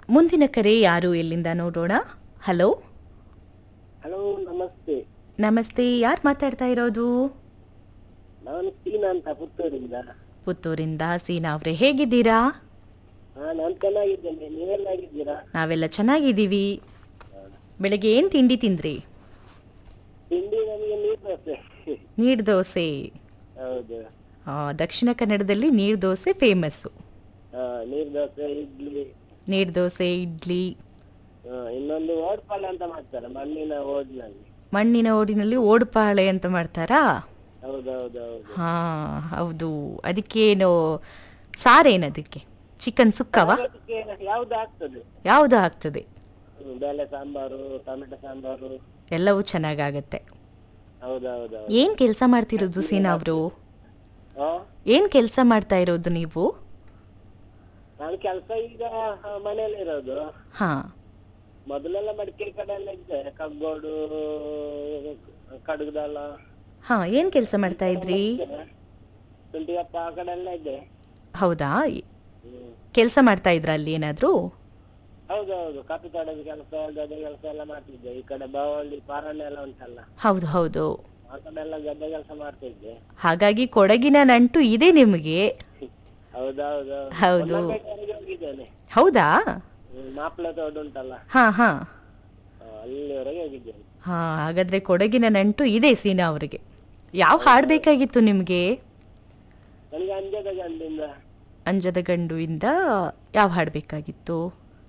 ಮುಂದಿನ ಕರೆ ಯಾರು ಎಲ್ಲಿಂದ ನೋಡೋಣ ಹಲೋ ಹಲೋ ನಮಸ್ತೆ ನಮಸ್ತೆ ಯಾರು ಮಾತಾಡ್ತಾ ಇರೋದು ನಾನು ಸೀನಾ ಅಂತ ಪುತ್ತೂರಿಂದ ಪುತ್ತೂರಿಂದ ಸೀನಾ ಅವರೇ ಹೇಗಿದ್ದೀರಾ ಹಾ ನಾನು ಚೆನ್ನಾಗಿದ್ದೇನೆ ನೀವೆಲ್ಲ ಆಗಿದ್ದೀರಾ ನಾವೆಲ್ಲ ಚೆನ್ನಾಗಿದ್ದೀವಿ ಬೆಳಗ್ಗೆ ಏನು ತಿಂಡಿ ತಿಂದ್ರಿ ತಿಂಡಿ ನಮಗೆ ನೀರು ದೋಸೆ ನೀರು ದೋಸೆ ಹೌದು ಆ, ದಕ್ಷಿಣ ಕನ್ನಡದಲ್ಲಿ ನೀರು ದೋಸೆ ಫೇಮಸ್ಸು ಹಾ ನೀರು ದೋಸೆ ಇಡ್ಲಿ ನೀರು ದೋಸೆ ಇಡ್ಲಿ ಹಾ, ಇನ್ನೊಂದು ಓಡ್ಪಾಲ ಅಂತ ಮಾಡ್ತಾರೆ ಮಣ್ಣಿನ ಓಡ್ನಲ್ಲಿ ಮಣ್ಣಿನ ಓಡಿನಲ್ಲಿ ಓಡ್ಪಾಳೆ ಅಂತ ಮಾಡ್ತಾರಾ ಹೌದು ಹೌದು ಹೌದು ಹಾ ಹೌದು ಅದಕ್ಕೇನು ಸಾರೇನು ಅದಕ್ಕೆ ಚಿಕನ್ ಸುಕ್ಕವಾ ಅದಕ್ಕೆ ಯಾವ್ದು ಆಗ್ತದೆ ಯಾವುದು ಆಗ್ತದೆ ಹ್ಮ್, ಬೇಳೆ ಸಾಂಬಾರು ಟೊಮೆಟೊ ಸಾಂಬಾರು ಎಲ್ಲವೂ ಚೆನ್ನಾಗಾಗತ್ತೆ ಹೌದು ಹೌದು ಹೌದು ಏನ್ ಕೆಲಸ ಮಾಡ್ತಿರೋದು ಸೀನಾ ಅವರು ಹಾ ಏನ್ ಕೆಲಸ ಮಾಡ್ತಾ ಇರೋದು ನೀವು ನಾನು ಕೆಲಸ ಈಗ ಆ, ಮನೆಯಲ್ಲಿ ಇರೋದು ಹಾ ಮೊದಲೆಲ್ಲ ಮಡಿಕೇರಿ ಕಡೆ ಎಲ್ಲ ಇದ್ದೆ ಕಗ್ಗೋಡು ಕಡುಗದಲ್ಲ ಹಾ ಏನ್ ಕೆಲಸ ಮಾಡ್ತಾ ಇದ್ರಿ ಸುಂಟಿಗಪ್ಪ ಆ ಕಡೆ ಎಲ್ಲ ಇದ್ದೆ ಹೌದಾ ಹ್ಮ್. ಕೆಲಸ ಮಾಡ್ತಾ ಇದ್ರ ಅಲ್ಲಿ ಏನಾದ್ರು ಹೌದು ಹೌದು ಕಾಪಿ ತೋಟದ ಕೆಲಸ ಗದ್ದೆ ಕೆಲಸ ಎಲ್ಲ ಮಾಡ್ತಿದ್ದೆ ಈ ಕಡೆ ಬಾವಳ್ಳಿ ಪಾರಣ್ಯ ಎಲ್ಲ ಉಂಟಲ್ಲ ಹೌದು ಹೌದು ಆ ಕಡೆ ಎಲ್ಲ ಗದ್ದೆ ಕೆಲಸ ಮಾಡ್ತಿದ್ದೆ ಹಾಗಾಗಿ ಕೊಡಗಿನ ನಂಟು ಇದೆ ನಿಮಗೆ ಹೌದೌದು ಹೌದು. ಹೊನ್ನಪೇಟೆವರೆಗೆ ಹೋಗಿದ್ದೇನೆ ಹೌದಾ ಹ್ಮ್, ಮಾಪ್ಲ ತೋಟ ಉಂಟಲ್ಲ ಹಾ ಹಾ ಆ, ಅಲ್ಲಿವರೆಗೆ ಹೋಗಿದ್ದೇನೆ ಹಾ ಹಾಗಾದ್ರೆ ಕೊಡಗಿನ ನಂಟು ಇದೆ ಸೀನಾ ಅವರಿಗೆ ಯಾವ ಹಾಡ್ ಬೇಕಾಗಿತ್ತು ನಿಮ್ಗೆ ನನಗೆ ಅಂಜದ ಗಂಡಿಂದ ಅಂಜದ ಗಂಡು ಇಂದ ಯಾವ ಹಾಡ್ ಬೇಕಾಗಿತ್ತು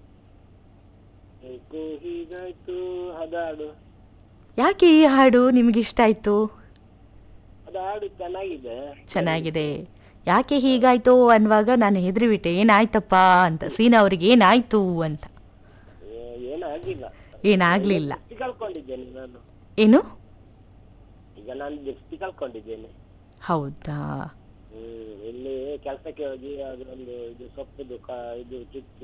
ಏಕೋ ಹೀಗಾಯ್ತು ಹದಾಡು ಯಾಕೆ ಈ ಹಾಡು ನಿಮ್ಗೆ ಇಷ್ಟ ಆಯ್ತು ಅದು ಹಾಡು ಚೆನ್ನಾಗಿದೆ ಚೆನ್ನಾಗಿದೆ ಯಾಕೆ ಹೀಗಾಯ್ತು ಅನ್ನುವಾಗ ನಾನು ಹೆದರಿಬಿಟ್ಟೆ ಏನಾಯ್ತಪ್ಪ ಅಂತ ಸೀನಾ ಅವ್ರಿಗೆ ಏನಾಯ್ತು ಅಂತ ಏ- ಏನಾಗಿಲ್ಲ ಏನಾಗ್ಲಿಲ್ಲ ದೃಷ್ಟಿ ಕಳ್ಕೊಂಡಿದ್ದೇನೆ ನಾನು ಏನು ಈಗ ನಾನು ದೃಷ್ಟಿ ಕಳ್ಕೊಂಡಿದ್ದೇನೆ ಹೌದಾ ಹ್ಮ್ ಇಲ್ಲಿ ಕೆಲಸಕ್ಕೆ ಹೋಗಿ ಅದೊಂದು ಇದು ಸೊಪ್ಪುದು ಕ ಇದು ಚುಚ್ಚಿ